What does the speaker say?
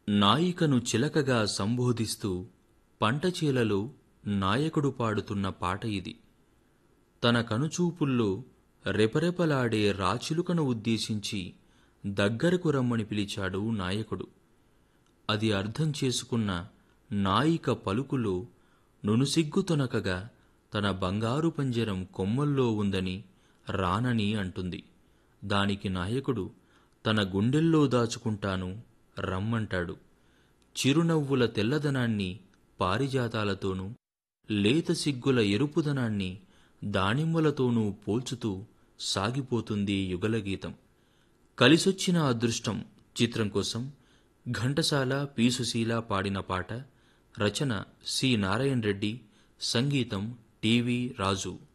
నాయికను చిలకగా సంబోధిస్తూ పంటచేలలో నాయకుడు పాడుతున్న పాట ఇది తన కనుచూపుల్లో రెపరెపలాడే రాచిలుకను ఉద్దేశించి దగ్గరకు రమ్మని పిలిచాడు నాయకుడు అది అర్థం చేసుకున్న నాయిక పలుకులో నునుసిగ్గుతొనకగా తన బంగారు పంజరం కొమ్మల్లో ఉందని రానని అంటుంది దానికి నాయకుడు తన గుండెల్లో దాచుకుంటాను రమ్మంటాడు చిరునవ్వుల తెల్లదనాన్ని పారిజాతాలతోనూ లేత సిగ్గుల ఎరుపుదనాన్ని దానిమ్మలతోనూ పోల్చుతూ సాగిపోతుంది యుగలగీతం కలిసొచ్చిన అదృష్టం చిత్రం కోసం ఘంటసాల పి సుశీల పాడిన పాట రచన సి నారాయణ రెడ్డి సంగీతం టివి రాజు